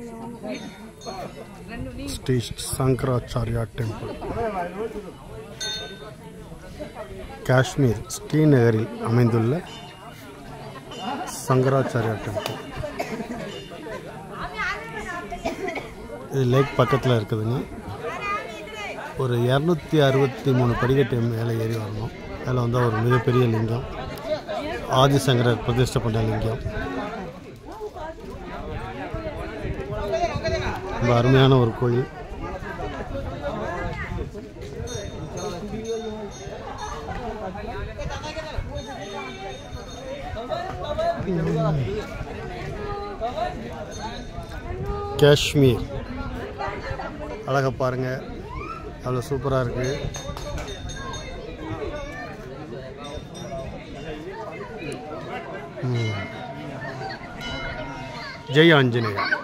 Sri Shankaracharya temple Kashmir ஸ்ரீநகரில் அமைந்துள்ள Shankaracharya temple இது லேக் பக்கத்தில் இருக்குதுங்க ஒரு இரநூத்தி அறுபத்தி மூணு படிக்கட்டு மேலே ஏறி வரணும் அதில் வந்து ஒரு மிகப்பெரிய லிங்கம் ஆதிசங்கரர் பிரதிஷ்டை பண்ண லிங்கம் ரொம்ப அருமையான ஒரு கோயில் காஷ்மீர் அழகா பாருங்க அவ்வளோ சூப்பராக இருக்கு ம். ஜெய் ஆஞ்சநேயா